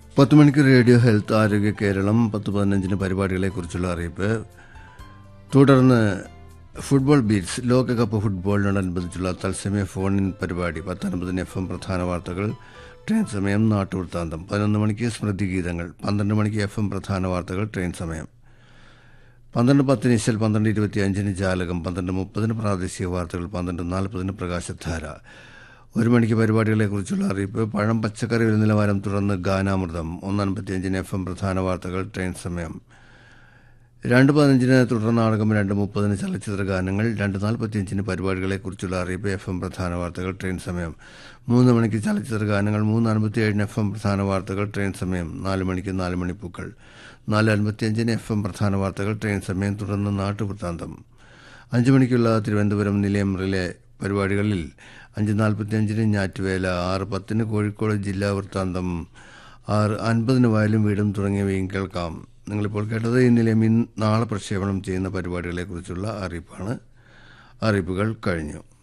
പത്ത് മണിക്ക് radio health ആരോഗ്യ കേരളം പത്ത് പതിനഞ്ചിന് പരിപാടികളെക്കുറിച്ചുള്ള അറിയിപ്പ് തുടർന്ന് ഫുട്ബോൾ ബീറ്റ്സ് ലോകകപ്പ് ഫുട്ബോളിനോടനുബന്ധിച്ചുള്ള തത്സമയ ഫോൺ ഇൻ പരിപാടി പത്തൊൻപതിന് എഫ് എം പ്രധാന വാർത്തകൾ ട്രെയിൻ സമയം നാട്ടുവൃത്താന്തം പതിനൊന്ന് മണിക്ക് സ്മൃതി ഗീതങ്ങൾ പന്ത്രണ്ട് മണിക്ക് എഫ് എം പ്രധാന വാർത്തകൾ ട്രെയിൻ സമയം പന്ത്രണ്ട് പത്തിന് ഇശൽ പന്ത്രണ്ട് ഇരുപത്തി അഞ്ചിന് ജാലകം പന്ത്രണ്ട് മുപ്പതിന് പ്രാദേശിക വാർത്തകൾ പന്ത്രണ്ട് നാൽപ്പതിന് പ്രകാശധാര ഒരു മണിക്ക് പരിപാടികളെക്കുറിച്ചുള്ള അറിയിപ്പ് പഴം പച്ചക്കറി വില നിലവാരം തുടർന്ന് ഗാനാമൃതം ഒന്നൻപത്തിയഞ്ചിന് എഫ് എം പ്രധാന വാർത്തകൾ ട്രെയിൻ സമയം രണ്ട് പതിനഞ്ചിന് തുടർ നാടകം രണ്ട് മുപ്പതിന് ചലച്ചിത്ര ഗാനങ്ങൾ രണ്ട് നാൽപ്പത്തിയഞ്ചിന് പരിപാടികളെക്കുറിച്ചുള്ള അറിയിപ്പ് എഫ് എം പ്രധാന വാർത്തകൾ ട്രെയിൻ സമയം മൂന്ന് മണിക്ക് ചലച്ചിത്ര ഗാനങ്ങൾ മൂന്ന് അൻപത്തിയേഴിന് എഫ് എം പ്രധാന വാർത്തകൾ ട്രെയിൻ സമയം നാല് മണിക്ക് നാല് മണിപ്പൂക്കൾ നാല് അൻപത്തിയഞ്ചിന് എഫ് എം പ്രധാന വാർത്തകൾ ട്രെയിൻ സമയം തുടർന്ന് നാട്ടുവൃത്താന്തം അഞ്ച് മണിക്കുള്ള തിരുവനന്തപുരം നിലയം റിലേ പരിപാടികളിൽ അഞ്ച് നാൽപ്പത്തിയഞ്ചിന് ഞാറ്റുവേല ആറ് പത്തിന് കോഴിക്കോട് ജില്ലാ വൃത്താന്തം ആറ് അൻപതിന് വയലും വീടും തുടങ്ങിയവയും കേൾക്കാം നിങ്ങളിപ്പോൾ കേട്ടത് ഈ നിലയം ഇന്ന് നാളെ പ്രക്ഷേപണം ചെയ്യുന്ന പരിപാടികളെക്കുറിച്ചുള്ള അറിയിപ്പാണ് അറിയിപ്പുകൾ കഴിഞ്ഞു